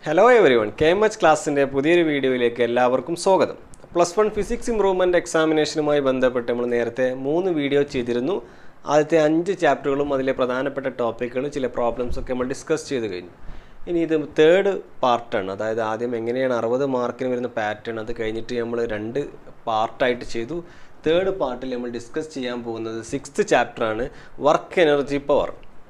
hello everyone K M H ക്ലാസ്സിൻ്റെ പുതിയൊരു വീഡിയോയിലേക്ക് എല്ലാവർക്കും സ്വാഗതം പ്ലസ് വൺ ഫിസിക്സ് ഇമ്പ്രൂവ്മെൻറ്റ് എക്സാമിനേഷനുമായി ബന്ധപ്പെട്ട് നമ്മൾ നേരത്തെ മൂന്ന് വീഡിയോ ചെയ്തിരുന്നു ആദ്യത്തെ അഞ്ച് ചാപ്റ്ററുകളും അതിലെ പ്രധാനപ്പെട്ട ടോപ്പിക്കുകളും ചില പ്രോബ്ലംസ് ഒക്കെ നമ്മൾ ഡിസ്കസ് ചെയ്ത് കഴിഞ്ഞു ഇനി ഇത് തേർഡ് പാർട്ടാണ് അതായത് ആദ്യം എങ്ങനെയാണ് അറുപത് മാർക്കിന് വരുന്ന പാറ്റേൺ അത് കഴിഞ്ഞിട്ട് നമ്മൾ രണ്ട് പാർട്ടായിട്ട് ചെയ്തു തേർഡ് പാർട്ടിൽ നമ്മൾ ഡിസ്കസ് ചെയ്യാൻ പോകുന്നത് സിക്സ്ത് ചാപ്റ്ററാണ് വർക്ക് എനർജി പവർ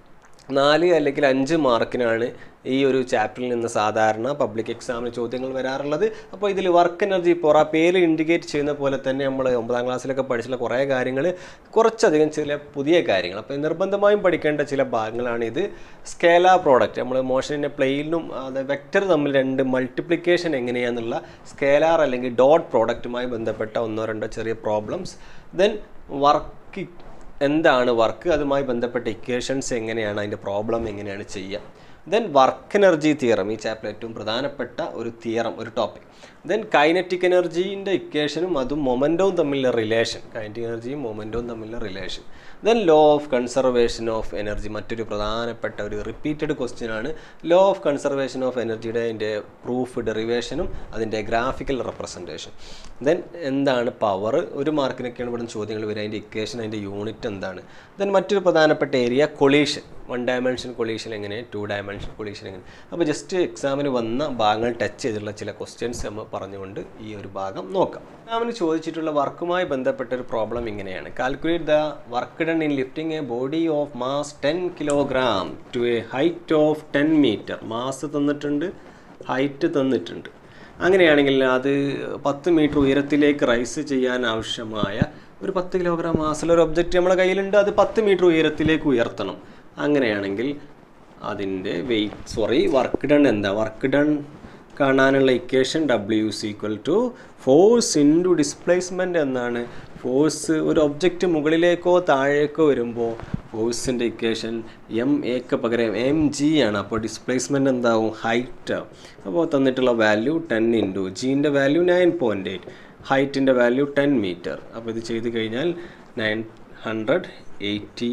നാല് അല്ലെങ്കിൽ അഞ്ച് മാർക്കിനാണ് ഈ ഒരു ചാപ്റ്ററിൽ നിന്ന് സാധാരണ പബ്ലിക് എക്സാമിന് ചോദ്യങ്ങൾ വരാറുള്ളത് അപ്പോൾ ഇതിൽ വർക്ക് എനർജി പോറ പേര് ഇൻഡിക്കേറ്റ് ചെയ്യുന്ന പോലെ തന്നെ നമ്മൾ ഒമ്പതാം ക്ലാസ്സിലൊക്കെ പഠിച്ചിട്ടുള്ള കുറേ കാര്യങ്ങൾ കുറച്ചധികം ചില പുതിയ കാര്യങ്ങൾ അപ്പോൾ നിർബന്ധമായും പഠിക്കേണ്ട ചില ഭാഗങ്ങളാണ് ഇത് സ്കേല പ്രോഡക്റ്റ് നമ്മൾ മോഷനിൻ്റെ പ്ലെയിനും അത് വെക്റ്റർ തമ്മിൽ രണ്ട് മൾട്ടിപ്ലിക്കേഷൻ എങ്ങനെയാണെന്നുള്ള സ്കേലാർ അല്ലെങ്കിൽ ഡോട്ട് പ്രോഡക്റ്റുമായി ബന്ധപ്പെട്ട ഒന്നോ രണ്ടോ ചെറിയ പ്രോബ്ലംസ് ദെൻ വർക്ക് എന്താണ് വർക്ക് അതുമായി ബന്ധപ്പെട്ട ഇക്വേഷൻസ് എങ്ങനെയാണ് അതിൻ്റെ പ്രോബ്ലം എങ്ങനെയാണ് ചെയ്യുക ദെൻ വർക്ക് എനർജി തിയറം ഈ ചാപ്റ്റർ ഏറ്റവും പ്രധാനപ്പെട്ട ഒരു തിയറം ഒരു ടോപ്പിക് ദെൻ കൈനറ്റിക് എനർജീൻ്റെ ഇക്വേഷനും അതും മൊമെൻറ്റവും തമ്മിലുള്ള റിലേഷൻ കൈനറ്റിക് എനർജിയും മൊമെൻറ്റവും തമ്മിലുള്ള relation then law of conservation of energy മറ്റൊരു പ്രധാനപ്പെട്ട ഒരു റിപ്പീറ്റഡ് ക്വസ്റ്റ്യൻ ആണ് ലോ ഓഫ് കൺസർവേഷൻ ഓഫ് എനർജിയുടെ അതിൻ്റെ പ്രൂഫ് ഡെറിവേഷനും അതിൻ്റെ ഗ്രാഫിക്കൽ റെപ്രസെൻറ്റേഷൻ ദെൻ എന്താണ് പവർ ഒരു മാർക്കിനൊക്കെയാണ് ഇവിടെ ചോദ്യങ്ങൾ വരിക അതിൻ്റെ ഇക്വേഷൻ അതിൻ്റെ യൂണിറ്റ് എന്താണ് ദെൻ മറ്റൊരു പ്രധാനപ്പെട്ട area collision one dimension collision എങ്ങനെ ടു ഡയമെൻഷൻ കൊളീഷൻ എങ്ങനെ അപ്പോൾ ജസ്റ്റ് എക്സാമിന് വന്ന ഭാഗങ്ങൾ ടച്ച് ചെയ്തിട്ടുള്ള ചില ക്വസ്റ്റ്യൻസ് നമ്മൾ പറഞ്ഞുകൊണ്ട് ഈ ഒരു ഭാഗം നോക്കാം എക്സാമിന് ചോദിച്ചിട്ടുള്ള വർക്കുമായി ബന്ധപ്പെട്ട ഒരു പ്രോബ്ലം ഇങ്ങനെയാണ് calculate the work done in lifting a body of mass ten kilogram to a height of ten metre mass തന്നിട്ടുണ്ട് ഹൈറ്റ് തന്നിട്ടുണ്ട് അങ്ങനെയാണെങ്കിൽ അത് പത്ത് മീറ്റർ ഉയരത്തിലേക്ക് റൈസ് ചെയ്യാൻ ആവശ്യമായ ഒരു പത്ത് കിലോഗ്രാം മാസുള്ള ഒരു ഒബ്ജക്റ്റ് നമ്മുടെ കയ്യിലുണ്ട് അത് പത്ത് മീറ്റർ ഉയരത്തിലേക്ക് ഉയർത്തണം അങ്ങനെയാണെങ്കിൽ അതിൻ്റെ വെയിറ്റ് സോറി വർക്ക് ഡൺ എന്താ വർക്ക് ഡൺ കാണാനുള്ള equation W C equal to force into displacement എന്നാണ് ഫോഴ്സ് ഒരു ഒബ്ജക്റ്റ് മുകളിലേക്കോ താഴേക്കോ വരുമ്പോൾ ഫോഴ്സിൻ്റെ ഇക്വേഷൻ എം എക്ക് പകരം എം ജി ആണ് അപ്പോൾ ഡിസ്പ്ലേസ്മെൻറ്റ് എന്താവും ഹൈറ്റ് അപ്പോൾ തന്നിട്ടുള്ള വാല്യൂ ടെൻ ഇൻറ്റു ജീൻ്റെ വാല്യൂ നയൻ പോയിൻറ്റ് എയ്റ്റ് ഹൈറ്റിൻ്റെ വാല്യൂ ടെൻ മീറ്റർ അപ്പോൾ ഇത് ചെയ്ത് കഴിഞ്ഞാൽ നയൻ ഹൺഡ്രഡ് എയ്റ്റി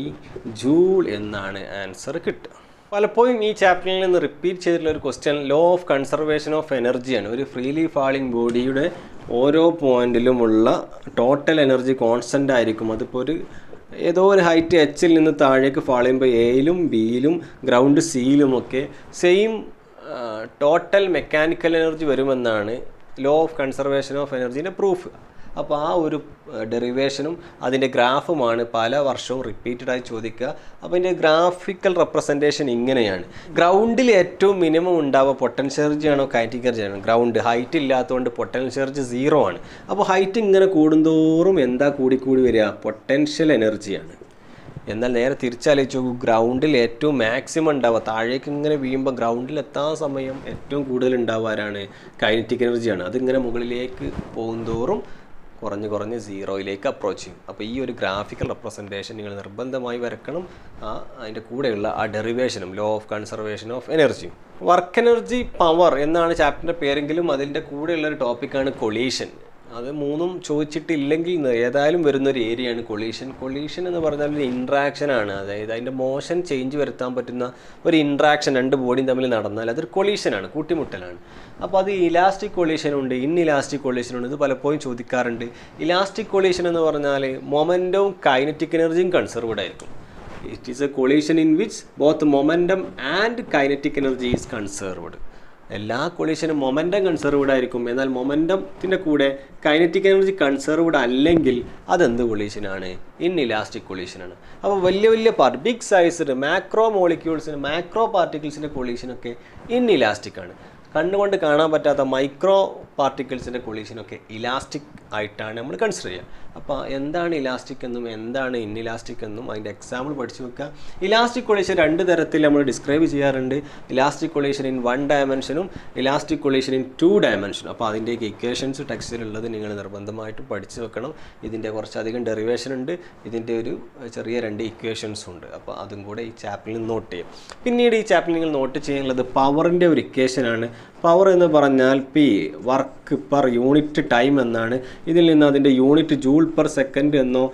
ജൂൾ എന്നാണ് ആൻസർ കിട്ടുക പലപ്പോഴും ഈ ചാപ്റ്ററിൽ നിന്ന് റിപ്പീറ്റ് ചെയ്തിട്ടുള്ള ഒരു question law of conservation of എനർജിയാണ് ഒരു ഫ്രീലി ഫാളിംഗ് ബോഡിയുടെ ഓരോ പോയിന്റിലുമുള്ള ടോട്ടൽ എനർജി കോൺസ്റ്റൻ്റ് ആയിരിക്കും അതിപ്പോൾ ഒരു ഏതോ ഒരു ഹൈറ്റ് എച്ചിൽ നിന്ന് താഴേക്ക് ഫാൾ ചെയ്യുമ്പോൾ എയിലും ബിയിലും ഗ്രൗണ്ട് സിയിലും ഒക്കെ സെയിം ടോട്ടൽ മെക്കാനിക്കൽ എനർജി വരുമെന്നാണ് ലോ ഓഫ് കൺസർവേഷൻ ഓഫ് എനർജീൻ്റെ പ്രൂഫ് അപ്പോൾ ആ ഒരു ഡെറിവേഷനും അതിൻ്റെ ഗ്രാഫുമാണ് പല വർഷവും റിപ്പീറ്റഡ് ആയി ചോദിക്കുക അപ്പോൾ അതിൻ്റെ ഗ്രാഫിക്കൽ റെപ്രസെൻറ്റേഷൻ ഇങ്ങനെയാണ് ഗ്രൗണ്ടിൽ ഏറ്റവും മിനിമം ഉണ്ടാവുക പൊട്ടൻഷ്യൽ എനർജി ആണോ കൈനറ്റിക് എനർജി ആണോ ഗ്രൗണ്ട് ഹൈറ്റ് ഇല്ലാത്തതുകൊണ്ട് പൊട്ടൻഷ്യൽ എനർജി സീറോ ആണ് അപ്പോൾ ഹൈറ്റ് ഇങ്ങനെ കൂടുന്തോറും എന്താ കൂടിക്കൂടി വരിക പൊട്ടൻഷ്യൽ എനർജിയാണ് എന്നാൽ നേരെ തിരിച്ചാലോചിച്ച് നോക്കൂ ഗ്രൗണ്ടിൽ ഏറ്റവും മാക്സിമം ഉണ്ടാവുക താഴേക്ക് ഇങ്ങനെ വീഴുമ്പോൾ ഗ്രൗണ്ടിൽ എത്താൻ സമയം ഏറ്റവും കൂടുതൽ ഉണ്ടാവുക ആരാണ് കൈനറ്റിക് എനർജിയാണ് അതിങ്ങനെ മുകളിലേക്ക് പോകുന്തോറും കുറഞ്ഞ് കുറഞ്ഞ് സീറോയിലേക്ക് അപ്രോച്ച് ചെയ്യും അപ്പോൾ ഈ ഒരു ഗ്രാഫിക്കൽ റെപ്രസെൻറ്റേഷൻ നിങ്ങൾ നിർബന്ധമായി വരക്കണം ആ അതിൻ്റെ കൂടെയുള്ള ആ ഡെറിവേഷനും law of conservation of energy work energy power എന്നാണ് ചാപ്റ്ററിൻ്റെ പേരെങ്കിലും അതിൻ്റെ കൂടെയുള്ള ഒരു ടോപ്പിക്കാണ് കൊളീഷൻ അത് മൂന്നും ചോദിച്ചിട്ടില്ലെങ്കിൽ ഏതായാലും വരുന്ന ഒരു ഏരിയയാണ് കൊളീഷൻ കൊളീഷൻ എന്ന് പറഞ്ഞാൽ ഒരു ഇൻട്രാക്ഷൻ ആണ് അതായത് അതിൻ്റെ മോഷൻ ചേഞ്ച് വരുത്താൻ പറ്റുന്ന ഒരു ഇൻട്രാക്ഷൻ രണ്ട് ബോഡിയും തമ്മിൽ നടന്നാൽ അതൊരു കൊളീഷനാണ് കൂട്ടിമുട്ടലാണ് അപ്പോൾ അത് ഇലാസ്റ്റിക് കൊളീഷൻ ഉണ്ട് ഇൻ ഇലാസ്റ്റിക് കൊളീഷൻ ഉണ്ട് ഇത് പലപ്പോഴും ചോദിക്കാറുണ്ട് ഇലാസ്റ്റിക് കൊളീഷൻ എന്ന് പറഞ്ഞാൽ മൊമെൻറ്റവും കൈനറ്റിക് എനർജിയും കൺസർവ്ഡ് ആയിരിക്കും it is a collision in which both momentum and kinetic energy is conserved എല്ലാ കൊളീഷനും മൊമെൻറ്റം കൺസർവ്ഡ് ആയിരിക്കും എന്നാൽ മൊമെൻറ്റത്തിൻ്റെ കൂടെ കൈനറ്റിക് എനർജി കൺസർവ്ഡ് അല്ലെങ്കിൽ അതെന്ത് കൊളീഷനാണ് ഇൻ ഇലാസ്റ്റിക് കൊളീഷനാണ് അപ്പോൾ വലിയ വലിയ പാർട്ട് ബിഗ് സൈസിന് മാക്രോ മോളിക്യൂൾസിന് മാക്രോ പാർട്ടിക്കിൾസിൻ്റെ കൊളീഷനൊക്കെ ഇൻ ഇലാസ്റ്റിക് ആണ് കണ്ണുകൊണ്ട് കാണാൻ പറ്റാത്ത മൈക്രോ പാർട്ടിക്കിൾസിൻ്റെ കൊളീഷനൊക്കെ ഇലാസ്റ്റിക് ആയിട്ടാണ് നമ്മൾ കൺസിഡർ ചെയ്യുക അപ്പോൾ എന്താണ് ഇലാസ്റ്റിക് എന്നും എന്താണ് ഇൻഇലാസ്റ്റിക് എന്നും അതിൻ്റെ എക്സാമ്പിൾ പഠിച്ചു വെക്കുക ഇലാസ്റ്റിക് കൊളീഷൻ രണ്ട് തരത്തിൽ നമ്മൾ ഡിസ്ക്രൈബ് ചെയ്യാറുണ്ട് ഇലാസ്റ്റിക് കൊളീഷൻ ഇൻ വൺ ഡയമെൻഷനും ഇലാസ്റ്റിക് കൊളീഷൻ ഇൻ ടു ഡയമെൻഷനും അപ്പോൾ അതിൻ്റെയൊക്കെ ഇക്വേഷൻസ് ടെക്സ്റ്റിലുള്ളത് നിങ്ങൾ നിർബന്ധമായിട്ടും പഠിച്ചു വെക്കണം ഇതിൻ്റെ കുറച്ചധികം ഡെറിവേഷൻ ഉണ്ട് ഇതിൻ്റെ ഒരു ചെറിയ രണ്ട് ഇക്വേഷൻസും ഉണ്ട് അപ്പോൾ അതും കൂടെ ഈ ചാപ്റ്ററിൽ നോട്ട് ചെയ്യും പിന്നീട് ഈ ചാപ്റ്ററിൽ നിങ്ങൾ നോട്ട് ചെയ്യാനുള്ളത് പവറിൻ്റെ ഒരു ഇക്വേഷനാണ് പവർ എന്ന് പറഞ്ഞാൽ P work per unit time എന്നാണ് ഇതിൽ നിന്ന് അതിൻ്റെ യൂണിറ്റ് ജൂൾ പെർ സെക്കൻഡ് എന്നോ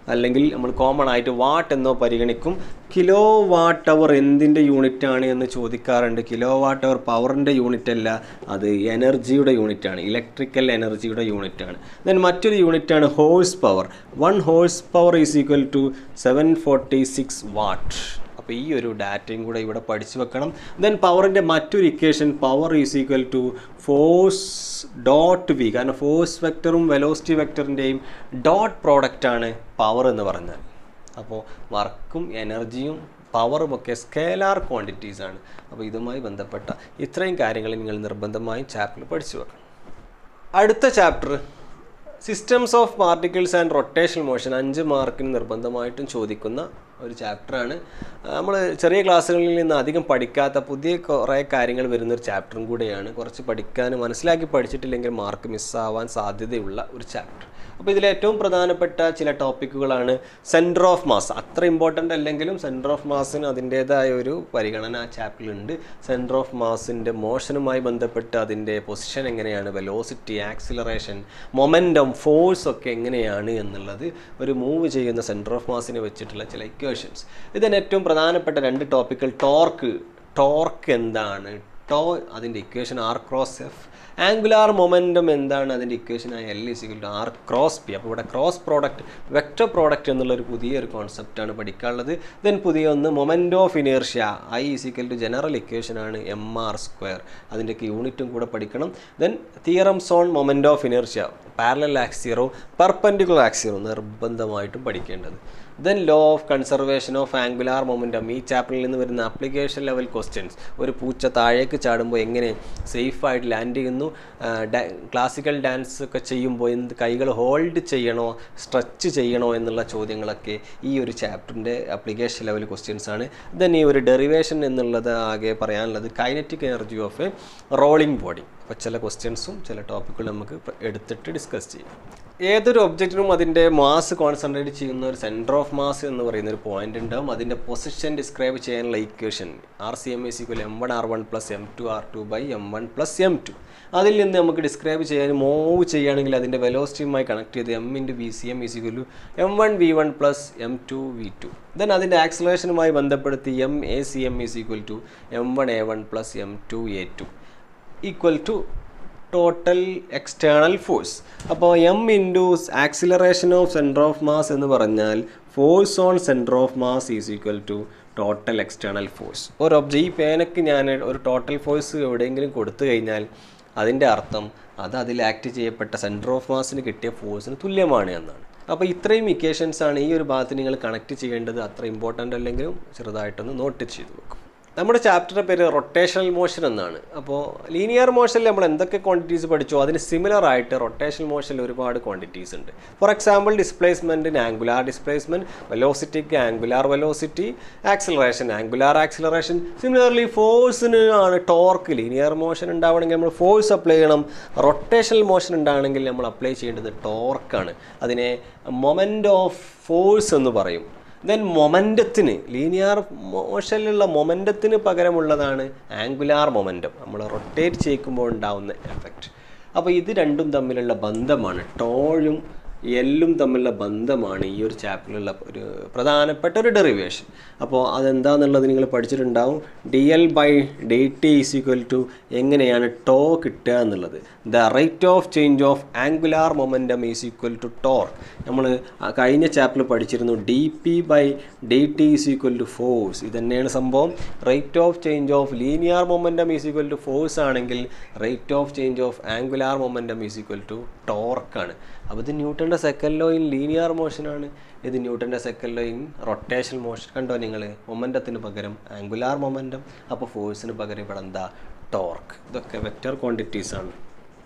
അല്ലെങ്കിൽ നമ്മൾ കോമൺ ആയിട്ട് വാട്ട് എന്നോ പരിഗണിക്കും കിലോ വാട്ട് അവർ എന്തിൻ്റെ യൂണിറ്റ് ആണ് എന്ന് ചോദിക്കാറുണ്ട് കിലോ വാട്ട് അവർ പവറിൻ്റെ യൂണിറ്റ് അല്ല അത് എനർജിയുടെ യൂണിറ്റ് ആണ് ഇലക്ട്രിക്കൽ എനർജിയുടെ യൂണിറ്റ് ആണ് ദെൻ മറ്റൊരു യൂണിറ്റ് ആണ് horsepower one horsepower is equal to seven forty six watt അപ്പോൾ ഈ ഒരു ഡാറ്റയും കൂടെ ഇവിടെ പഠിച്ചു വെക്കണം ദെൻ പവറിൻ്റെ മറ്റൊരു equation power is equal to force dot V കാരണം ഫോഴ്സ് വെക്ടറും വെലോസിറ്റി വെക്ടറിൻ്റെയും ഡോട്ട് പ്രോഡക്റ്റാണ് പവർ എന്ന് പറഞ്ഞാൽ അപ്പോൾ വർക്കും എനർജിയും പവറും ഒക്കെ സ്കേലാർ ക്വാണ്ടിറ്റീസ് ആണ് അപ്പോൾ ഇതുമായി ബന്ധപ്പെട്ട ഇത്രയും കാര്യങ്ങൾ നിങ്ങൾ നിർബന്ധമായും ചാപ്റ്ററിൽ പഠിച്ചു വെക്കണം അടുത്ത chapter systems of particles and rotational motion അഞ്ച് മാർക്കിന് നിർബന്ധമായിട്ടും ചോദിക്കുന്ന ഒരു ചാപ്റ്ററാണ് നമ്മൾ ചെറിയ ക്ലാസ്സുകളിൽ നിന്ന് അധികം പഠിക്കാത്ത പുതിയ കുറേ കാര്യങ്ങൾ വരുന്നൊരു ചാപ്റ്ററും കൂടെയാണ് കുറച്ച് പഠിക്കാൻ മനസ്സിലാക്കി പഠിച്ചിട്ടില്ലെങ്കിൽ മാർക്ക് മിസ്സാവാൻ സാധ്യതയുള്ള ഒരു ചാപ്റ്റർ അപ്പോൾ ഇതിൽ ഏറ്റവും പ്രധാനപ്പെട്ട ചില ടോപ്പിക്കുകളാണ് സെൻറ്റർ ഓഫ് മാസ് അത്ര ഇമ്പോർട്ടൻ്റ് അല്ലെങ്കിലും സെൻറ്റർ ഓഫ് മാസിന് അതിൻ്റേതായ ഒരു പരിഗണന ആ ചാപ്റ്ററിലുണ്ട് സെൻറ്റർ ഓഫ് മാസിൻ്റെ മോഷനുമായി ബന്ധപ്പെട്ട് അതിൻ്റെ പൊസിഷൻ എങ്ങനെയാണ് വെലോസിറ്റി ആക്സിലറേഷൻ മൊമെൻറ്റം ഫോഴ്സ് ഒക്കെ എങ്ങനെയാണ് എന്നുള്ളത് ഒരു മൂവ് ചെയ്യുന്ന സെൻറ്റർ ഓഫ് മാസിനെ വെച്ചിട്ടുള്ള ചില ഇക്വേഷൻസ് ഇതിന് ഏറ്റവും പ്രധാനപ്പെട്ട രണ്ട് ടോപ്പിക്കൽ ടോർക്ക് ടോർക്ക് എന്താണ് ടോ അതിൻ്റെ equation R cross F angular momentum എന്താണ് അതിൻ്റെ ഇക്വേഷനായ L is equal to R cross P അപ്പോൾ ഇവിടെ ക്രോസ് പ്രോഡക്റ്റ് വെക്റ്റർ പ്രോഡക്റ്റ് എന്നുള്ളൊരു പുതിയൊരു കോൺസെപ്റ്റാണ് പഠിക്കാനുള്ളത് ദെൻ പുതിയ ഒന്ന് moment of inertia I is equal to general ഇക്വേഷനാണ് എം ആർ സ്ക്വയർ അതിൻ്റെയൊക്കെ യൂണിറ്റും കൂടെ പഠിക്കണം then theorems on moment of inertia parallel ആക്സിയറോ പെർപെൻഡിക്കുലർ ആക്സിയറോ നിർബന്ധമായിട്ടും പഠിക്കേണ്ടത് then law of conservation of angular momentum ഈ ചാപ്റ്ററിൽ നിന്ന് വരുന്ന ആപ്ലിക്കേഷൻ ലെവൽ ക്വസ്റ്റ്യൻസ് ഒരു പൂച്ച താഴേക്ക് ചാടുമ്പോൾ എങ്ങനെ സേഫായിട്ട് ലാൻഡ് ചെയ്യുന്നു ക്ലാസിക്കൽ ഡാൻസ് ഒക്കെ ചെയ്യുമ്പോൾ എന്ത് കൈകൾ ഹോൾഡ് ചെയ്യണോ സ്ട്രെച്ച് ചെയ്യണോ എന്നുള്ള ചോദ്യങ്ങളൊക്കെ ഈ ഒരു ചാപ്റ്ററിൻ്റെ ആപ്ലിക്കേഷൻ ലെവൽ ക്വസ്റ്റ്യൻസ് ആണ് ദെൻ ഈ ഒരു ഡെറിവേഷൻ എന്നുള്ളത് ആകെ പറയാനുള്ളത് kinetic energy of a rolling body അപ്പോൾ ചില ക്വസ്റ്റ്യൻസും ചില ടോപ്പിക്കുകളും നമുക്ക് എടുത്തിട്ട് ഡിസ്കസ് ചെയ്യാം ഏതൊരു ഒബ്ജക്റ്റിനും അതിൻ്റെ മാസ് കോൺസെൻട്രേറ്റ് ചെയ്യുന്ന ഒരു സെൻറ്റർ ഓഫ് മാസ് എന്ന് പറയുന്ന ഒരു പോയിന്റ് ഉണ്ടാവും അതിൻ്റെ പൊസിഷൻ ഡിസ്ക്രൈബ് ചെയ്യാനുള്ള equation R C M S equal M one R one plus M two R two by M one plus M two അതിൽ നിന്ന് നമുക്ക് ഡിസ്ക്രൈബ് ചെയ്യാൻ മൂവ് ചെയ്യുകയാണെങ്കിൽ അതിൻ്റെ വെലോസിറ്റിയുമായി കണക്ട് ചെയ്ത് M into V C M is equal to M one V one plus M two V two then അതിൻ്റെ ആക്സലേഷനുമായി ബന്ധപ്പെടുത്തി M A C M is equal to M one A one plus M two A two equal to total external force അപ്പോൾ M into acceleration of centre of mass എന്ന് പറഞ്ഞാൽ force on centre of mass is equal to total external force ഒരു ഒബ്ജ ഈ പേനയ്ക്ക് ഞാൻ ഒരു total force എവിടെയെങ്കിലും കൊടുത്തു കഴിഞ്ഞാൽ അതിൻ്റെ അർത്ഥം അത് അതിൽ ആക്ട് ചെയ്യപ്പെട്ട സെൻറ്റർ ഓഫ് മാസിന് കിട്ടിയ ഫോഴ്സിന് തുല്യമാണ് എന്നാണ് അപ്പോൾ ഇത്രയും ഇക്വേഷൻസ് ആണ് ഈ ഒരു ഭാഗത്ത് നിങ്ങൾ കണക്ട് ചെയ്യേണ്ടത് അത്ര ഇമ്പോർട്ടൻ്റ് അല്ലെങ്കിലും ചെറുതായിട്ടൊന്ന് നോട്ട് ചെയ്ത് വെക്കും നമ്മുടെ ചാപ്റ്ററിൻ്റെ പേര് റൊട്ടേഷണൽ മോഷൻ എന്നാണ് അപ്പോൾ ലീനിയർ മോഷനിൽ നമ്മൾ എന്തൊക്കെ ക്വാണ്ടിറ്റീസ് പഠിച്ചോ അതിന് സിമിലർ ആയിട്ട് റൊട്ടേഷണൽ മോഷനിൽ ഒരുപാട് ക്വാണ്ടിറ്റീസ് ഉണ്ട് ഫോർ എക്സാമ്പിൾ ഡിസ്പ്ലേസ്മെൻറ്റിന് ആംഗുലാർ ഡിസ്പ്ലേസ്മെൻറ്റ് വെലോസിറ്റിക്ക് angular velocity acceleration angular acceleration similarly ഫോഴ്സിന് ആണ് ടോർക്ക് ലീനിയർ മോഷൻ ഉണ്ടാവണമെങ്കിൽ നമ്മൾ ഫോഴ്സ് അപ്ലൈ ചെയ്യണം റൊട്ടേഷണൽ മോഷൻ ഉണ്ടാവണമെങ്കിൽ നമ്മൾ അപ്ലൈ ചെയ്യേണ്ടത് ടോർക്കാണ് അതിനെ മൊമെൻ്റ് ഓഫ് ഫോഴ്സ് എന്ന് പറയും ദെൻ മൊമെൻറ്റത്തിന് ലീനിയർ മോഷനിലുള്ള മൊമെൻറ്റത്തിന് പകരമുള്ളതാണ് ആംഗുലാർ മൊമെൻറ്റം നമ്മൾ റൊട്ടേറ്റ് ചെയ്യിക്കുമ്പോൾ ഉണ്ടാവുന്ന എഫക്റ്റ് അപ്പോൾ ഇത് രണ്ടും തമ്മിലുള്ള ബന്ധമാണ് ടോഴും എല്ലും തമ്മിലുള്ള ബന്ധമാണ് ഈ ഒരു ചാപ്റ്ററിലുള്ള ഒരു പ്രധാനപ്പെട്ട ഒരു ഡെറിവേഷൻ അപ്പോൾ അതെന്താണെന്നുള്ളത് നിങ്ങൾ പഠിച്ചിട്ടുണ്ടാവും D L by D T is equal to എങ്ങനെയാണ് ടോ കിട്ടുക എന്നുള്ളത് the rate of change of angular momentum is equal to torque നമ്മൾ കഴിഞ്ഞ ചാപ്റ്ററിൽ പഠിച്ചിരുന്നു D P by D T is equal to force ഇത് തന്നെയാണ് സംഭവം rate of change of linear momentum is equal to force ആണെങ്കിൽ rate of change of angular momentum is equal to ടോർക്കാണ് അപ്പോൾ ഇത് ന്യൂട്ടൻ്റെ സെക്കൻഡ് ലോ ഇൻ ലീനിയർ മോഷനാണ് ഇത് ന്യൂട്ടൻ്റെ second law in rotation motion കണ്ടോ നിങ്ങൾ മൊമെൻറ്റത്തിന് പകരം ആംഗുലാർ മൊമെൻറ്റം അപ്പോൾ ഫോഴ്സിന് പകരം ഇവിടെ എന്താ ടോർക്ക് ഇതൊക്കെ വെക്റ്റർ ക്വാണ്ടിറ്റീസ് ആണ്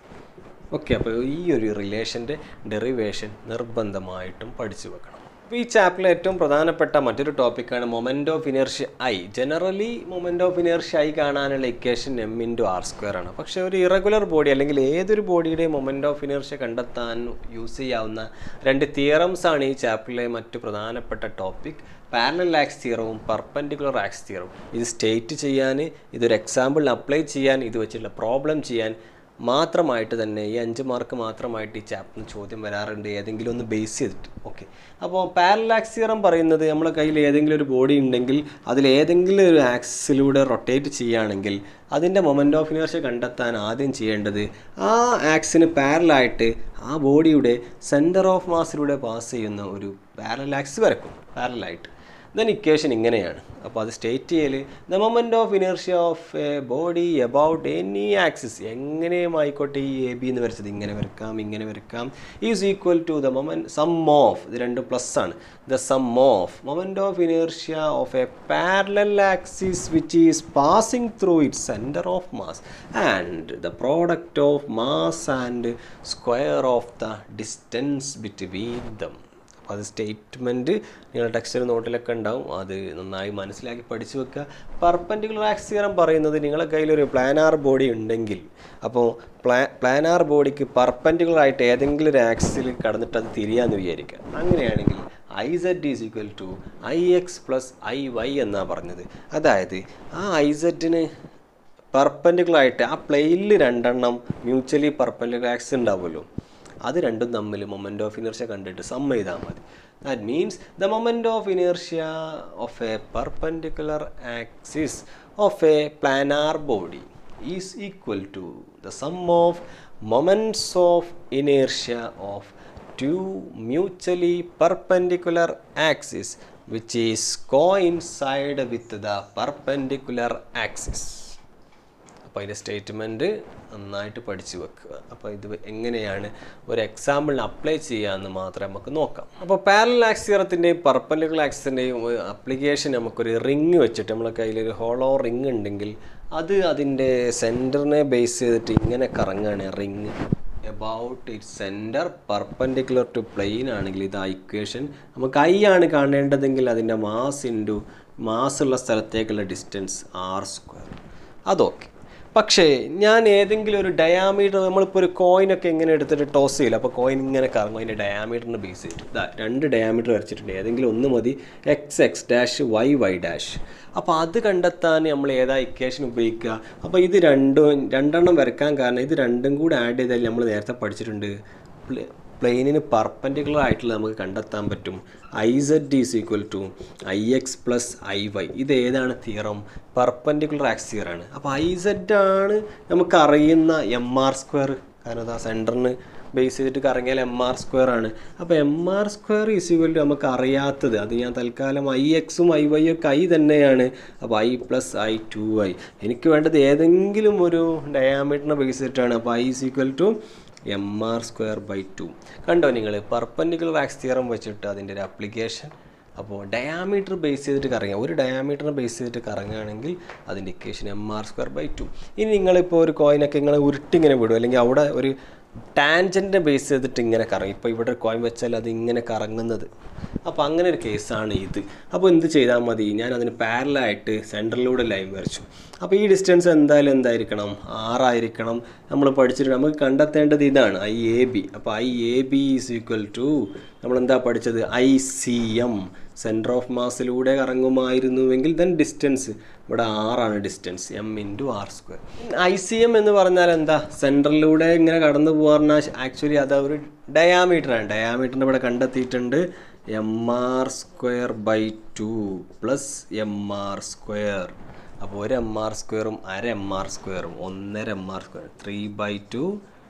ഓക്കെ അപ്പോൾ ഈ ഒരു റിലേഷൻ്റെ ഡെറിവേഷൻ നിർബന്ധമായിട്ടും പഠിച്ചു വെക്കണം അപ്പോൾ ഈ ചാപ്റ്ററിലെ ഏറ്റവും പ്രധാനപ്പെട്ട മറ്റൊരു ടോപ്പിക്കാണ് moment of inertia I generally moment of inertia I കാണാനുള്ള equation M into R square ആണ് പക്ഷേ ഒരു ഇറഗുലർ ബോഡി അല്ലെങ്കിൽ ഏതൊരു ബോഡിയുടെയും മൊമെൻറ്റ് ഓഫ് ഇനർഷ്യ കണ്ടെത്താൻ യൂസ് ചെയ്യാവുന്ന രണ്ട് തിയറംസ് ആണ് ഈ ചാപ്റ്ററിലെ മറ്റു പ്രധാനപ്പെട്ട ടോപ്പിക് പാരലൽ ആക്സ് തിയറവും പെർപ്പൻഡിക്കുലർ ആക്സ് തിയറവും ഇത് സ്റ്റേറ്റ് ചെയ്യാൻ ഇതൊരു എക്സാമ്പിളിന് അപ്ലൈ ചെയ്യാൻ ഇത് വെച്ചിട്ടുള്ള പ്രോബ്ലം ചെയ്യാൻ മാത്രമായിട്ട് തന്നെ ഈ അഞ്ച് മാർക്ക് മാത്രമായിട്ട് ഈ ചാപ്റ്ററിന് ചോദ്യം വരാറുണ്ട് ഏതെങ്കിലും ഒന്ന് ബേസ് ചെയ്തിട്ട് ഓക്കെ അപ്പോൾ പാരലാക്സ് തിയറം പറയുന്നത് നമ്മുടെ കയ്യിൽ ഏതെങ്കിലും ഒരു ബോഡി ഉണ്ടെങ്കിൽ അതിൽ ഏതെങ്കിലും ഒരു ആക്സിലൂടെ റൊട്ടേറ്റ് ചെയ്യുകയാണെങ്കിൽ അതിൻ്റെ മൊമെൻ്റ് ഓഫ് ഇനേർഷ്യ കണ്ടെത്താൻ ആദ്യം ചെയ്യേണ്ടത് ആ ആക്സിന് പാരലായിട്ട് ആ ബോഡിയുടെ സെൻറ്റർ ഓഫ് മാസിലൂടെ പാസ് ചെയ്യുന്ന ഒരു പാരലാക്സ് വരക്കും പാരലായിട്ട് ദെൻ ഇക്വേഷൻ ഇങ്ങനെയാണ് അപ്പോൾ അത് സ്റ്റേറ്റ് ചെയ്യൽ the moment of inertia of a body about any axis എങ്ങനെയും ആയിക്കോട്ടെ ഈ എ ബി എന്ന് വരച്ചത് ഇങ്ങനെ വരക്കാം ഇങ്ങനെ വരക്കാം is equal to the moment sum of ഇത് രണ്ട് പ്ലസ് ആണ് the sum of moment of inertia of a parallel axis which is passing through it centre of mass and the product of mass and square of the distance between them അപ്പോൾ അത് statement നിങ്ങളുടെ ടെക്സ്റ്റിൽ നോട്ടിലൊക്കെ ഉണ്ടാവും അത് നന്നായി മനസ്സിലാക്കി പഠിച്ചു വെക്കുക പർപ്പൻഡിക്കുലർ ആക്സിയറം പറയുന്നത് നിങ്ങളുടെ കയ്യിലൊരു പ്ലാനാർ ബോഡി ഉണ്ടെങ്കിൽ അപ്പോൾ പ്ലാ പ്ലാനാർ ബോഡിക്ക് പർപ്പൻഡിക്കുലർ ആയിട്ട് ഏതെങ്കിലും ഒരു ആക്സിൽ കടന്നിട്ട് അത് തിരിയാന്ന് വിചാരിക്കുക അങ്ങനെയാണെങ്കിൽ I Z is equal to I X plus I Y എന്നാണ് പറഞ്ഞത് അതായത് ആ ഐ സെഡിന് പെർപ്പൻഡിക്കുലർ ആയിട്ട് ആ പ്ലെയിനിൽ രണ്ടെണ്ണം മ്യൂച്വലി പെർപ്പൻഡിക്കുലർ ആക്സ് ഉണ്ടാവുമല്ലോ അത് രണ്ടും തമ്മിൽ മൊമെൻ്റ് ഓഫ് ഇനർഷ്യ കണ്ടിട്ട് സം ചെയ്താൽ മതി that means the moment of inertia of a perpendicular axis of a planar body is equal to the sum of moments of inertia of two mutually perpendicular axis which is coincide with the perpendicular axis അപ്പോൾ അതിൻ്റെ statement നന്നായിട്ട് പഠിച്ചു വെക്കുക അപ്പോൾ ഇത് എങ്ങനെയാണ് ഒരു എക്സാമ്പിളിന് apply ചെയ്യാമെന്ന് മാത്രമേ നമുക്ക് നോക്കാം അപ്പോൾ പാരലൽ ആക്സിയറത്തിൻ്റെയും പർപ്പൻഡിക്കുലർ ആക്സിൻ്റെയും അപ്ലിക്കേഷൻ നമുക്കൊരു റിങ് വെച്ചിട്ട് നമ്മളെ കയ്യിലൊരു ഹോളോ റിങ് ഉണ്ടെങ്കിൽ അത് അതിൻ്റെ സെൻറ്ററിനെ ബേസ് ചെയ്തിട്ട് ഇങ്ങനെ കറങ്ങുകയാണ് ring about it centre perpendicular to plane ആണെങ്കിൽ ഇത് ഇക്വേഷൻ നമുക്ക് ഐ ആണ് കാണേണ്ടതെങ്കിൽ അതിൻ്റെ മാസ് ഇൻറ്റു മാസ് ഉള്ള സ്ഥലത്തേക്കുള്ള ഡിസ്റ്റൻസ് ആർ സ്ക്വയർ അതൊക്കെ പക്ഷേ ഞാൻ ഏതെങ്കിലും ഒരു ഡയാമീറ്റർ നമ്മളിപ്പോൾ ഒരു കോയിനൊക്കെ എങ്ങനെ എടുത്തിട്ട് ടോസ് ചെയ്യില്ല അപ്പോൾ കോയിൻ ഇങ്ങനെ കറങ്ങും അതിൻ്റെ ഡയാമീറ്ററിന് ബേസ് ചെയ്തിട്ട് ഇതാ രണ്ട് ഡയാമീറ്റർ വരച്ചിട്ടുണ്ട് ഏതെങ്കിലും ഒന്ന് മതി X X dash Y Y dash അപ്പോൾ അത് കണ്ടെത്താൻ നമ്മൾ ഏതാ ഇക്വേഷൻ ഉപയോഗിക്കുക അപ്പോൾ ഇത് രണ്ടും രണ്ടെണ്ണം വരക്കാൻ കാരണം ഇത് രണ്ടും കൂടെ ആഡ് ചെയ്താൽ നമ്മൾ നേരത്തെ പഠിച്ചിട്ടുണ്ട് പ്ലെയിനിന് പർപ്പൻഡിക്കുലർ ആയിട്ടുള്ള നമുക്ക് കണ്ടെത്താൻ പറ്റും I Z is equal to I X plus I Y ഇത് ഏതാണ് തിയറം പർപ്പൻഡിക്കുലർ ആക്സ് തിയറാണ് അപ്പോൾ ഐ സെഡ് ആണ് നമുക്ക് അറിയുന്ന എം ആർ സ്ക്വയർ കാരണം അതാ സെൻറ്ററിന് ബേസ് ചെയ്തിട്ട് കറങ്ങിയാൽ എം ആർ സ്ക്വയർ ആണ് അപ്പോൾ M R square is equal to നമുക്ക് അറിയാത്തത് അത് ഞാൻ തൽക്കാലം ഐ എക്സും ഐ വൈ ഒക്കെ ഐ തന്നെയാണ് അപ്പോൾ I plus I two I എനിക്ക് വേണ്ടത് ഏതെങ്കിലും ഒരു ഡയാമീറ്ററിനെ ബേസ് ചെയ്തിട്ടാണ് അപ്പോൾ I is equal to M R square by two കണ്ടോ നിങ്ങൾ പർപ്പൻഡിക്കുലർ ആക്സ് തിയറം വെച്ചിട്ട് അതിൻ്റെ ഒരു അപ്ലിക്കേഷൻ അപ്പോൾ ഡയാമീറ്റർ ബേസ് ചെയ്തിട്ട് കറങ്ങുക ഒരു ഡയാമീറ്ററിനെ ബേസ് ചെയ്തിട്ട് കറങ്ങുകയാണെങ്കിൽ അതിൻ്റെ equation M R square by two ഇനി നിങ്ങളിപ്പോൾ ഒരു കോയിനൊക്കെ ഇങ്ങനെ ഉരുട്ടിങ്ങനെ വിടും അല്ലെങ്കിൽ അവിടെ ഒരു ടാൻജൻറ്റിനെ ബേസ് ചെയ്തിട്ട് ഇങ്ങനെ കറങ്ങും ഇപ്പോൾ ഇവിടെ ഒരു കോയിൻ വെച്ചാൽ അത് ഇങ്ങനെ കറങ്ങുന്നത് അപ്പോൾ അങ്ങനെ ഒരു കേസാണ് ഇത് അപ്പോൾ എന്ത് ചെയ്താൽ മതി ഞാൻ അതിന് പാരലായിട്ട് സെൻറ്ററിലൂടെ ലൈൻ വരച്ചു അപ്പോൾ ഈ ഡിസ്റ്റൻസ് എന്തായാലും എന്തായിരിക്കണം ആറായിരിക്കണം നമ്മൾ പഠിച്ചിട്ട് നമുക്ക് കണ്ടെത്തേണ്ടത് ഇതാണ് ഐ എ ബി അപ്പോൾ I A B is equal to നമ്മളെന്താ പഠിച്ചത് I C M centre of മാസിലൂടെ കറങ്ങുമായിരുന്നുവെങ്കിൽ ദെൻ ഡിസ്റ്റൻസ് ഇവിടെ ആറാണ് distance M into R square I C M എന്ന് പറഞ്ഞാൽ എന്താ സെൻറ്ററിലൂടെ ഇങ്ങനെ കടന്നു പോകാൻ ആക്ച്വലി അത് ഒരു ഡയാമീറ്ററാണ് ഡയാമീറ്ററിൻ്റെ ഇവിടെ കണ്ടെത്തിയിട്ടുണ്ട് M R square by two plus M R square അപ്പോൾ ഒരു എം ആർ സ്ക്വയറും അര എം ആർ സ്ക്വയറും ഒന്നര M R square three by two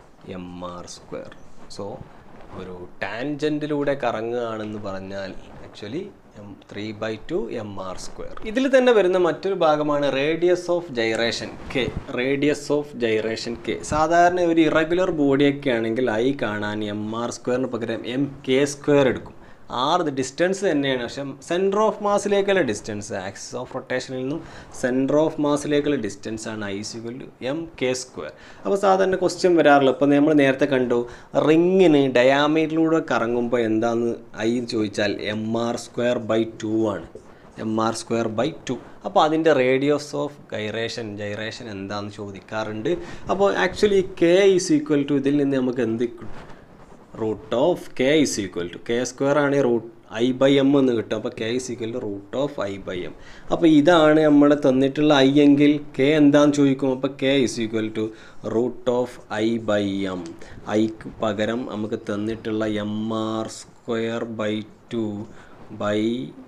M R square so ഒരു ടാൻജൻറ്റിലൂടെ കറങ്ങുകയാണെന്ന് പറഞ്ഞാൽ actually M three by two M R square ഇതിൽ തന്നെ വരുന്ന മറ്റൊരു ഭാഗമാണ് radius of gyration K radius of gyration K സാധാരണ ഒരു ഇറഗുലർ ബോഡിയൊക്കെ ആണെങ്കിൽ ഐ കാണാൻ എം ആർ സ്ക്വയറിന് പകരം എം കെ സ്ക്വയർ എടുക്കും ആർ ഇത് ഡിസ്റ്റൻസ് തന്നെയാണ് പക്ഷെ സെൻറ്റർ ഓഫ് മാസിലേക്കുള്ള ഡിസ്റ്റൻസ് ആക്സിസ് ഓഫ് റൊട്ടേഷനിൽ നിന്നും സെൻറ്റർ ഓഫ് മാസിലേക്കുള്ള ഡിസ്റ്റൻസ് ആണ് I is equal to M K square അപ്പോൾ സാധാരണ ക്വസ്റ്റ്യൻ വരാറില്ല ഇപ്പോൾ നമ്മൾ നേരത്തെ കണ്ടു റിങ്ങിന് ഡയാമീറ്ററിലൂടെ കറങ്ങുമ്പോൾ എന്താണെന്ന് ഐ ചോദിച്ചാൽ M R square by two ആണ് M R square by two അപ്പോൾ അതിൻ്റെ റേഡിയസ് ഓഫ് ഗൈറേഷൻ ജൈറേഷൻ എന്താണെന്ന് ചോദിക്കാറുണ്ട് അപ്പോൾ actually K is equal to ഇതിൽ നിന്ന് നമുക്ക് എന്ത് root of K is equal to K square ആണ് റൂട്ട് ഐ ബൈ എം എന്ന് കിട്ടും അപ്പോൾ K is equal to root of I by M അപ്പോൾ ഇതാണ് നമ്മൾ തന്നിട്ടുള്ള ഐ എങ്കിൽ കെ എന്താന്ന് ചോദിക്കും അപ്പോൾ K is equal to root of I by M ഐക്ക് പകരം നമുക്ക് തന്നിട്ടുള്ള M R square by two by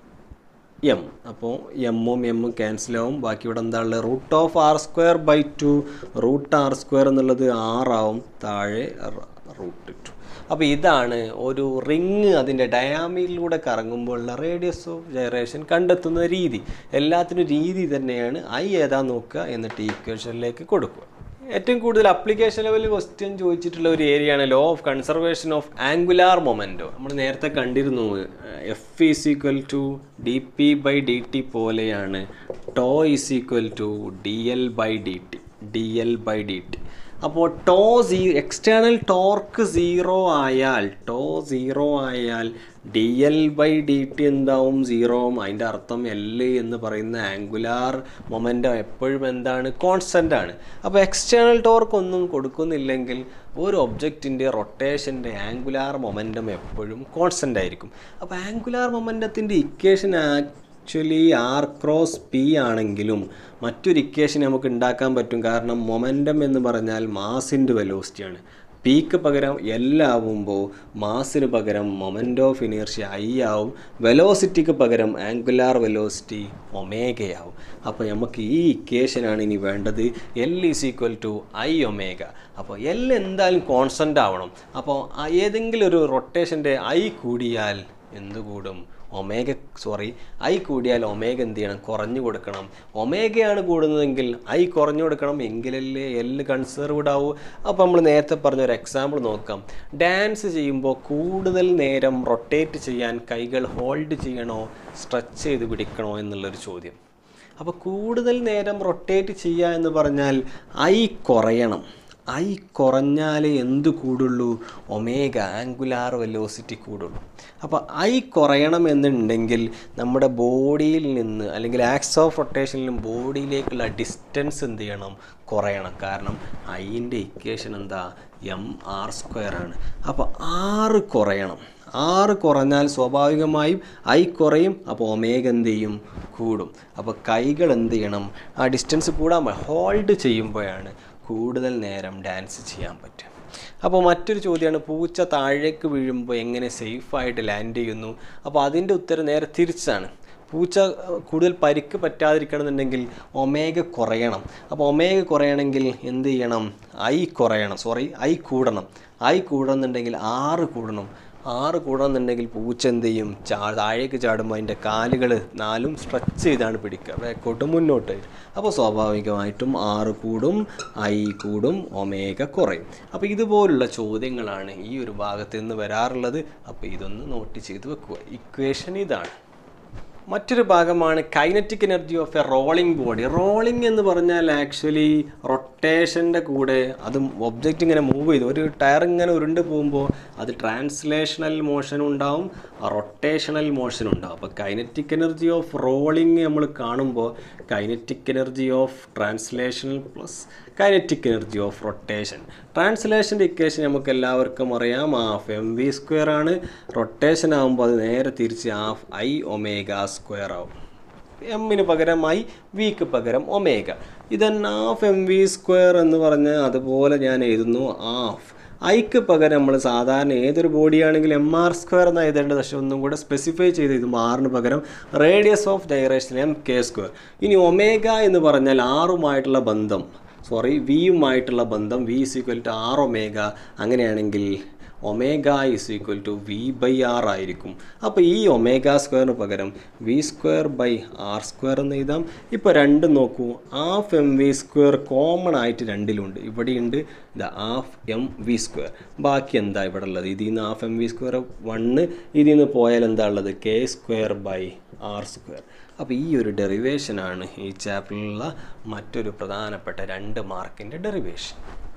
M അപ്പോൾ എമ്മും എമ്മും ക്യാൻസൽ ആവും ബാക്കി ഇവിടെ എന്താ ഉള്ളത് root of R square by two root R square എന്നുള്ളത് ആറാവും താഴെ റൂട്ട് ടു അപ്പോൾ ഇതാണ് ഒരു റിങ് അതിൻ്റെ ഡയാമീരിലൂടെ കറങ്ങുമ്പോഴുള്ള റേഡിയസ് ഓഫ് ജനറേഷൻ കണ്ടെത്തുന്ന രീതി എല്ലാത്തിനും രീതി തന്നെയാണ് ഐ ഏതാ നോക്കുക എന്നിട്ട് ഈക്വേഷനിലേക്ക് കൊടുക്കുക ഏറ്റവും കൂടുതൽ അപ്ലിക്കേഷൻ ലെവൽ ക്വസ്റ്റ്യൻ ചോദിച്ചിട്ടുള്ള ഒരു ഏരിയയാണ് law of conservation of angular മൊമെൻറ്റോ നമ്മൾ നേരത്തെ കണ്ടിരുന്നു F is equal to D P by D T പോലെയാണ് tau is equal to D L by D T D L by D T അപ്പോൾ tau see external torque zero ആയാൽ tau zero ആയാൽ D L by D T എന്താവും zero ആവും അതിൻ്റെ അർത്ഥം L എന്ന് പറയുന്ന ആംഗുലാർ മൊമെൻറ്റം എപ്പോഴും എന്താണ് കോൺസ്റ്റൻ്റ് ആണ് അപ്പോൾ എക്സ്റ്റേണൽ ടോർക്ക് ഒന്നും കൊടുക്കുന്നില്ലെങ്കിൽ ഒരു ഒബ്ജക്റ്റിൻ്റെ റൊട്ടേഷൻ്റെ ആംഗുലാർ മൊമെൻറ്റം എപ്പോഴും കോൺസ്റ്റൻ്റ് ആയിരിക്കും അപ്പോൾ ആംഗുലാർ മൊമെൻറ്റത്തിൻ്റെ equation actually R cross P ആണെങ്കിലും മറ്റൊരു ഇക്വേഷൻ നമുക്ക് ഉണ്ടാക്കാൻ പറ്റും കാരണം മൊമെൻറ്റം എന്ന് പറഞ്ഞാൽ മാസിൻ്റെ വെലോസിറ്റിയാണ് പീക്ക് പകരം എൽ ആവുമ്പോൾ മാസിന് പകരം മൊമെൻ്റ് ഓഫ് ഇനേർഷ്യ ഐ ആവും വെലോസിറ്റിക്ക് പകരം ആംഗുലാർ വെലോസിറ്റി ഒമേഗയാവും അപ്പോൾ നമുക്ക് ഈ ഇക്വേഷനാണ് ഇനി വേണ്ടത് L is equal to I omega അപ്പോൾ എൽ എന്തായാലും കോൺസ്റ്റൻ്റ് ആവണം അപ്പോൾ ഏതെങ്കിലും ഒരു റൊട്ടേഷൻ്റെ ഐ കൂടിയാൽ എന്ത് കൂടും ഒമേഗ സോറി ഐ കൂടിയാൽ ഒമേഗ എന്ത് ചെയ്യണം കുറഞ്ഞു കൊടുക്കണം ഒമേഗയാണ് കൂടുന്നതെങ്കിൽ ഐ കുറഞ്ഞു കൊടുക്കണം എങ്കിലല്ലേ എല്ല് കൺസേർവ്ഡ് ആവൂ അപ്പോൾ നമ്മൾ നേരത്തെ പറഞ്ഞ ഒരു എക്സാമ്പിൾ നോക്കാം ഡാൻസ് ചെയ്യുമ്പോൾ കൂടുതൽ നേരം റൊട്ടേറ്റ് ചെയ്യാൻ കൈകൾ ഹോൾഡ് ചെയ്യണോ സ്ട്രെച്ച് ചെയ്ത് പിടിക്കണോ എന്നുള്ളൊരു ചോദ്യം അപ്പോൾ കൂടുതൽ നേരം റൊട്ടേറ്റ് ചെയ്യുക എന്ന് പറഞ്ഞാൽ ഐ കുറയണം ഐ കുറഞ്ഞാലേ എന്ത് കൂടുള്ളൂ ഒമേഗ ആംഗുലാർ വെലോസിറ്റി കൂടുള്ളൂ അപ്പോൾ ഐ കുറയണം എന്നുണ്ടെങ്കിൽ നമ്മുടെ ബോഡിയിൽ നിന്ന് അല്ലെങ്കിൽ ആക്സ് ഓഫ് റൊട്ടേഷനിലും ബോഡിയിലേക്കുള്ള ഡിസ്റ്റൻസ് എന്ത് ചെയ്യണം കുറയണം കാരണം ഐൻ്റെ ഇക്വേഷൻ എന്താ എം ആർ സ്ക്വയർ ആണ് അപ്പോൾ ആറ് കുറയണം ആറ് കുറഞ്ഞാൽ സ്വാഭാവികമായും ഐ കുറയും അപ്പോൾ ഒമേഗ എന്ത് ചെയ്യും കൂടും അപ്പോൾ കൈകൾ എന്ത് ചെയ്യണം ആ ഡിസ്റ്റൻസ് കൂടാൻ ഹോൾഡ് ചെയ്യുമ്പോഴാണ് കൂടുതൽ നേരം ഡാൻസ് ചെയ്യാൻ പറ്റും അപ്പോൾ മറ്റൊരു ചോദ്യമാണ് പൂച്ച താഴേക്ക് വീഴുമ്പോൾ എങ്ങനെ സേഫായിട്ട് ലാൻഡ് ചെയ്യുന്നു അപ്പോൾ അതിൻ്റെ ഉത്തരം നേരെ തിരിച്ചാണ് പൂച്ച കൂടുതൽ പരിക്ക് പറ്റാതിരിക്കണമെന്നുണ്ടെങ്കിൽ ഒമേഗ കുറയണം അപ്പോൾ ഒമേഗ കുറയണമെങ്കിൽ എന്ത് ചെയ്യണം ഐ കുറയണം സോറി ഐ കൂടണം ഐ കൂടണമെന്നുണ്ടെങ്കിൽ ആറ് കൂടണം ആറ് കൂടണമെന്നുണ്ടെങ്കിൽ പൂച്ച എന്ത് ചെയ്യും ചാ താഴേക്ക് ചാടുമ്പോൾ അതിൻ്റെ കാലുകൾ നാലും സ്ട്രെച്ച് ചെയ്താണ് പിടിക്കുക ബാക്കോട്ട് മുന്നോട്ട് അപ്പോൾ സ്വാഭാവികമായിട്ടും ആറ് കൂടും ഐ കൂടും ഒമേഗ കുറയും അപ്പോൾ ഇതുപോലുള്ള ചോദ്യങ്ങളാണ് ഈ ഒരു ഭാഗത്ത് നിന്ന് വരാറുള്ളത് അപ്പോൾ ഇതൊന്ന് നോട്ട് ചെയ്ത് വെക്കുക ഇക്വേഷൻ ഇതാണ് മറ്റൊരു ഭാഗമാണ് kinetic energy of a rolling body rolling എന്ന് പറഞ്ഞാൽ ആക്ച്വലി റൊട്ടേഷൻ്റെ കൂടെ അതും ഒബ്ജക്റ്റ് ഇങ്ങനെ മൂവ് ചെയ്തു ഒരു ടയർ ഇങ്ങനെ ഉരുണ്ട് പോകുമ്പോൾ അത് ട്രാൻസ്ലേഷണൽ മോഷൻ ഉണ്ടാവും റൊട്ടേഷണൽ മോഷൻ ഉണ്ടാവും അപ്പോൾ കൈനറ്റിക് എനർജി ഓഫ് റോളിംഗ് നമ്മൾ കാണുമ്പോൾ kinetic energy of translational plus kinetic energy of rotation ട്രാൻസ്ലേഷൻ്റെ ഇക്വേഷൻ നമുക്ക് എല്ലാവർക്കും അറിയാം ഹാഫ് എം വി സ്ക്വയർ ആണ് റൊട്ടേഷൻ ആകുമ്പോൾ അത് നേരെ തിരിച്ച് ഹാഫ് ഐ ഒമേഗ സ്ക്വയർ ആവും എമ്മിന് പകരം ഐ വിക്ക് പകരം ഒമേഗ ഇതന്നെ ഹാഫ് എം വി സ്ക്വയർ എന്ന് പറഞ്ഞ് അതുപോലെ ഞാൻ എഴുതുന്നു ഹാഫ് ഐക്ക് പകരം നമ്മൾ സാധാരണ ഏതൊരു ബോഡിയാണെങ്കിലും എം ആർ സ്ക്വയർ എന്ന് എഴുതേണ്ടത് പക്ഷേ ഒന്നും കൂടെ സ്പെസിഫൈ ചെയ്ത് ഇത് ആറിന് പകരം radius of gyration M K square ഇനി ഒമേഗ എന്ന് പറഞ്ഞാൽ ആറുമായിട്ടുള്ള ബന്ധം സോറി വിയുമായിട്ടുള്ള ബന്ധം V is equal to R omega അങ്ങനെയാണെങ്കിൽ omega is equal to V by R ആയിരിക്കും അപ്പോൾ ഈ ഒമേഗ സ്ക്വയറിന് പകരം V square by R square എന്ന് എഴുതാം ഇപ്പോൾ രണ്ടും നോക്കൂ half M V square common ആയിട്ട് രണ്ടിലുണ്ട് ഇവിടെയുണ്ട് ഇത് ഹാഫ് എം വി സ്ക്വയർ ബാക്കി എന്താ ഇവിടെ ഉള്ളത് ഇതിൽ നിന്ന് half M V square one ഇതിൽ നിന്ന് പോയാൽ എന്താ ഉള്ളത് K square by R square അപ്പോൾ ഈ ഒരു ഡെറിവേഷനാണ് ഈ ചാപ്റ്ററിലുള്ള മറ്റൊരു പ്രധാനപ്പെട്ട രണ്ട് മാർക്കിൻ്റെ ഡെറിവേഷൻ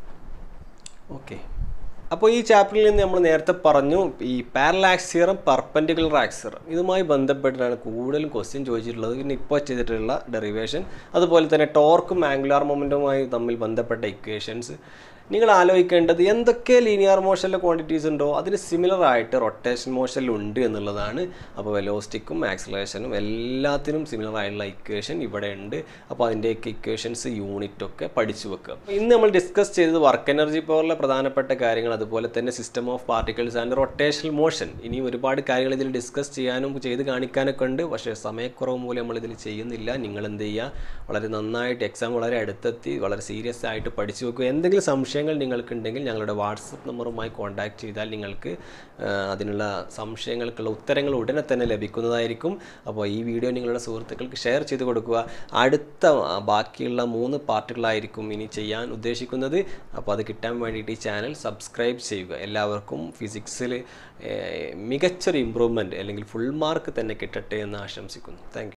ഓക്കെ അപ്പോൾ ഈ ചാപ്റ്ററിൽ നിന്ന് നമ്മൾ നേരത്തെ പറഞ്ഞു ഈ പാരലാക്സിയറും പെർപ്പൻഡിക്കുലർ ആക്സിയറും ഇതുമായി ബന്ധപ്പെട്ടിട്ടാണ് കൂടുതലും ക്വസ്റ്റ്യൻ ചോദിച്ചിട്ടുള്ളത് പിന്നെ ഇപ്പോൾ ചെയ്തിട്ടുള്ള ഡെറിവേഷൻ അതുപോലെ തന്നെ ടോർക്കും ആംഗുലാർ മൊമെൻറ്റുമായി തമ്മിൽ ബന്ധപ്പെട്ട ഇക്വേഷൻസ് നിങ്ങൾ ആലോചിക്കേണ്ടത് എന്തൊക്കെ ലീനിയർ മോഷനിലെ ക്വാണ്ടിറ്റീസ് ഉണ്ടോ അതിന് സിമിലർ ആയിട്ട് റൊട്ടേഷൻ മോഷനിൽ ഉണ്ട് എന്നുള്ളതാണ് അപ്പോൾ വെലോസ്റ്റിക്കും ആക്സലേഷനും എല്ലാത്തിനും സിമിലർ ആയിട്ടുള്ള ഇക്വേഷൻ ഇവിടെ ഉണ്ട് അപ്പോൾ അതിൻ്റെയൊക്കെ ഇക്വേഷൻസ് യൂണിറ്റ് ഒക്കെ പഠിച്ചു വെക്കുക അപ്പോൾ ഇന്ന് നമ്മൾ ഡിസ്കസ് ചെയ്തത് വർക്ക് എനർജി പവറിലെ പ്രധാനപ്പെട്ട കാര്യങ്ങൾ അതുപോലെ തന്നെ system of particles and rotational motion ഇനി ഒരുപാട് കാര്യങ്ങൾ ഇതിൽ ഡിസ്കസ് ചെയ്യാനും ചെയ്ത് കാണിക്കാനൊക്കെ ഉണ്ട് പക്ഷേ സമയക്കുറവ് മൂലം നമ്മൾ ഇതിൽ ചെയ്യുന്നില്ല നിങ്ങൾ എന്ത് ചെയ്യുക വളരെ നന്നായിട്ട് എക്സാം വളരെ അടുത്തെത്തി വളരെ സീരിയസ് ആയിട്ട് പഠിച്ചു വെക്കുക എന്തെങ്കിലും സംശയങ്ങൾ നിങ്ങൾക്കുണ്ടെങ്കിൽ ഞങ്ങളുടെ വാട്സപ്പ് നമ്പറുമായി കോൺടാക്ട് ചെയ്താൽ നിങ്ങൾക്ക് ആ, അതിനുള്ള സംശയങ്ങൾക്കുള്ള ഉത്തരങ്ങൾ ഉടനെ തന്നെ ലഭിക്കുന്നതായിരിക്കും അപ്പോൾ ഈ വീഡിയോ നിങ്ങളുടെ സുഹൃത്തുക്കൾക്ക് ഷെയർ ചെയ്ത് കൊടുക്കുക അടുത്ത ആ, ബാക്കിയുള്ള മൂന്ന് പാർട്ടുകളായിരിക്കും ഇനി ചെയ്യാൻ ഉദ്ദേശിക്കുന്നത് അപ്പോൾ അത് കിട്ടാൻ വേണ്ടിയിട്ട് ഈ ചാനൽ സബ്സ്ക്രൈബ് ചെയ്യുക എല്ലാവർക്കും ഫിസിക്സിൽ മികച്ചൊരു ഇമ്പ്രൂവ്മെൻറ്റ് അല്ലെങ്കിൽ ഫുൾ മാർക്ക് തന്നെ കിട്ടട്ടെ എന്ന് ആശംസിക്കുന്നു താങ്ക്